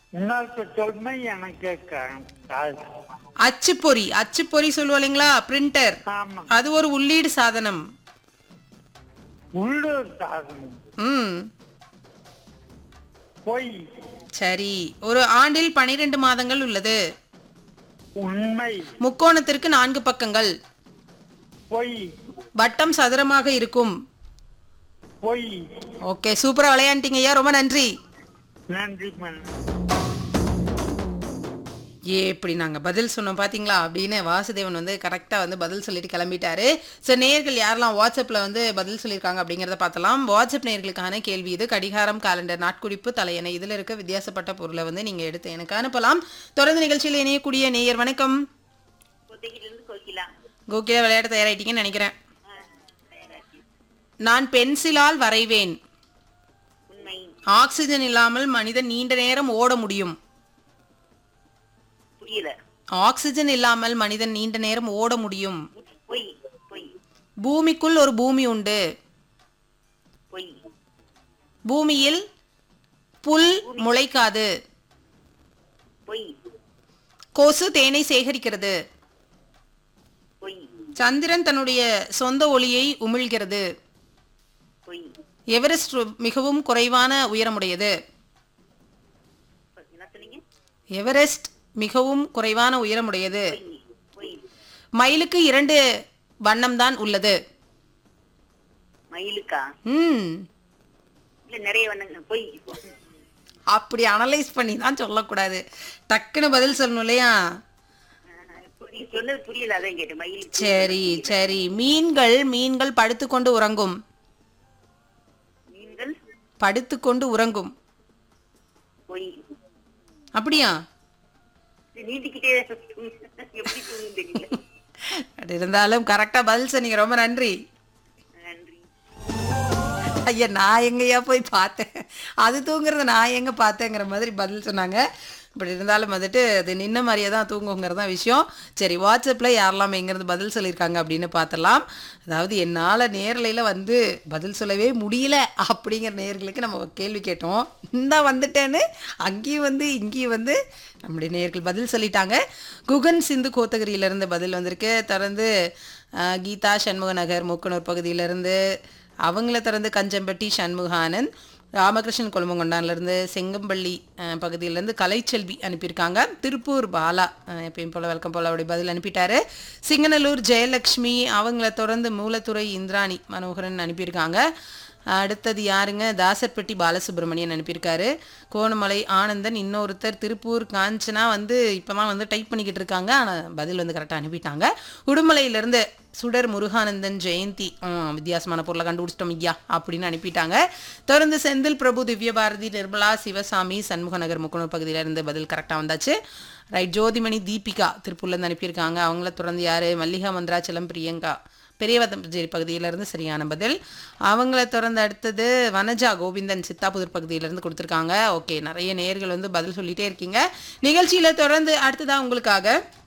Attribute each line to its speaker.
Speaker 1: இன்னொரு சொல்லுமே எனக்கு க- காது
Speaker 2: அச்சுப்பொறி அச்சுப்பொறி சொல்லுவோம் இல்லைங்களா பிரிண்டர்
Speaker 1: ஆமா
Speaker 2: அது ஒரு உள்ளீடு சாதனம்
Speaker 1: உள்ளூர் சாதனம்
Speaker 2: ம்
Speaker 1: பொய்
Speaker 2: சரி ஒரு ஆண்டில் பனிரெண்டு மாதங்கள் உள்ளது
Speaker 1: உண்மை
Speaker 2: முக்கோணத்திற்கு நான்கு பக்கங்கள்
Speaker 1: பொய்
Speaker 2: வட்டம் சதுரமாக இருக்கும்
Speaker 1: பொய்
Speaker 2: ஓகே சூப்பரா விளையாண்டீங்க ஐயா ரொம்ப நன்றி
Speaker 1: நன்றி மேடம்
Speaker 2: ஏ இப்படி நாங்கள் பதில் சொன்னோம் பார்த்தீங்களா அப்படின்னு வாசுதேவன் வந்து கரெக்டாக வந்து பதில் சொல்லிட்டு கிளம்பிட்டாரு ஸோ நேயர்கள் யாரெல்லாம் வாட்ஸ்அப்பில் வந்து பதில் சொல்லியிருக்காங்க அப்படிங்கிறத பார்த்தலாம் வாட்ஸ்அப் நேயர்களுக்கான கேள்வி இது கடிகாரம் காலண்டர் நாட்குறிப்பு தலையணை இதில் இருக்க வித்தியாசப்பட்ட பொருளை வந்து நீங்கள் எடுத்து எனக்கு அனுப்பலாம் தொடர்ந்து நிகழ்ச்சியில் இணையக்கூடிய நேயர் வணக்கம்
Speaker 3: கொத்தகிலிருந்து கோகிலா
Speaker 2: கோகிலா விளையாட தயாராயிட்டீங்கன்னு நினைக்கிறேன் நான் பென்சிலால் வரைவேன்
Speaker 3: உண்மை
Speaker 2: ஆக்சிஜன் இல்லாமல் மனிதன் நீண்ட நேரம் ஓட முடியும்
Speaker 3: புரியல
Speaker 2: ஆக்சிஜன் இல்லாமல் மனிதன் நீண்ட நேரம் ஓட முடியும்
Speaker 3: பொய் பொய்
Speaker 2: பூமிக்குள் ஒரு பூமி உண்டு
Speaker 3: பொய்
Speaker 2: பூமியில் புல் முளைக்காது
Speaker 3: பொய்
Speaker 2: கொசு தேனை சேகரிக்கிறது
Speaker 3: பொய்
Speaker 2: சந்திரன் தன்னுடைய சொந்த ஒளியை உமிழ்கிறது
Speaker 3: பொய்
Speaker 2: எவரெஸ்ட் மிகவும் குறைவான உயரமுடையது
Speaker 3: என்ன சொன்னீங்க
Speaker 2: எவரெஸ்ட் மிகவும் குறைவான உயரமுடையது
Speaker 3: பொய் பொய்
Speaker 2: மயிலுக்கு இரண்டு வண்ணம்தான் உள்ளது
Speaker 3: மயிலுக்கா
Speaker 2: ம்
Speaker 3: இல்ல நிறைய வண்ணங்க பொய்
Speaker 2: அப்படி அனலைஸ் பண்ணி தான் சொல்லக்கூடாது டக்குன்னு பதில் சொல்லணும் இல்லையா
Speaker 3: நீ சொன்னது புரியல அதான் கேட்டேன் மயிலுக்கு
Speaker 2: சரி சரி மீன்கள் மீன்கள் படுத்துக்கொண்டு உறங்கும்
Speaker 3: மீன்கள்
Speaker 2: படுத்துக்கொண்டு உறங்கும்
Speaker 3: பொய்
Speaker 2: அப்படியா
Speaker 3: இது நீட்டிக்கிட்டே எப்படி தூங்கும் தெரியல
Speaker 2: அது இருந்தாலும் கரெக்டா பதில் சொன்னீங்க ரொம்ப நன்றி
Speaker 3: நன்றி
Speaker 2: ஐயா நான் எங்கேயா போய் பார்த்தேன் அது தூங்குறத நான் எங்க பார்த்தேங்கிற மாதிரி பதில் சொன்னாங்க இப்படி இருந்தாலும் வந்துட்டு அது நின்ன மாதிரியே தான் தூங்குங்கிறது தான் விஷயம் சரி வாட்ஸ்அப்பில் யாரெல்லாம் எங்கேருந்து பதில் சொல்லியிருக்காங்க அப்படின்னு பார்த்தலாம் அதாவது என்னால் நேரலையில் வந்து பதில் சொல்லவே முடியல அப்படிங்கிற நேர்களுக்கு நம்ம கேள்வி கேட்டோம் இந்த வந்துட்டேன்னு அங்கேயும் வந்து இங்கேயும் வந்து நம்முடைய நேர்கள் பதில் சொல்லிட்டாங்க குகன் சிந்து கோத்தகிரியிலேருந்து பதில் வந்திருக்கு தொடர்ந்து அஹ், கீதா சண்முக நகர் மூக்கனூர் பகுதியிலேருந்து அவங்கள திறந்து கஞ்சம்பட்டி சண்முகானந்த் ராமகிருஷ்ணன் கொழுமங்கொண்டான்லேருந்து செங்கம்பள்ளி அஹ், பகுதியிலேருந்து கலைச்செல்வி அனுப்பியிருக்காங்க திருப்பூர் பாலா அஹ், எப்பயும் போல வழக்கம் போல அவருடைய பதில் அனுப்பிட்டாரு சிங்கநல்லூர் ஜெயலக்ஷ்மி அவங்கள தொடர்ந்து மூலத்துறை இந்திராணி மனோகரன் அனுப்பியிருக்காங்க அடுத்தது யாருங்க தாசர்பட்டி பாலசுப்ரமணியன் அனுப்பியிருக்காரு கோணமலை ஆனந்தன் இன்னொருத்தர் திருப்பூர் காஞ்சனா வந்து இப்போதான் வந்து டைப் பண்ணிக்கிட்டு இருக்காங்க ஆனால் பதில் வந்து கரெக்டாக அனுப்பிட்டாங்க உடுமலையிலேருந்து சுடர் முருகானந்தன் ஜெயந்தி ம், வித்தியாசமான பொருளை கண்டுபிடிச்சிட்டோம் ஐயா அப்படின்னு அனுப்பிட்டாங்க தொடர்ந்து செந்தில் பிரபு திவ்யபாரதி நிர்மலா சிவசாமி சண்முகநகர் முக்கனூர் பகுதியில இருந்து பதில் கரெக்டாக வந்தாச்சு ரைட் ஜோதிமணி தீபிகா திருப்பூர்லேருந்து அனுப்பியிருக்காங்க அவங்கள தொடர்ந்து யார் மல்லிகா மந்திராச்சலம் பிரியங்கா பெரியவதம்பேரி பகுதியிலேருந்து சரியான பதில் அவங்கள தொடர்ந்து அடுத்தது வனஜா கோவிந்தன் சித்தாபுதூர் பகுதியிலேருந்து கொடுத்துருக்காங்க ஓகே நிறைய நேர்கள் வந்து பதில் சொல்லிட்டே இருக்கீங்க நிகழ்ச்சியில் தொடர்ந்து அடுத்ததாக உங்களுக்காக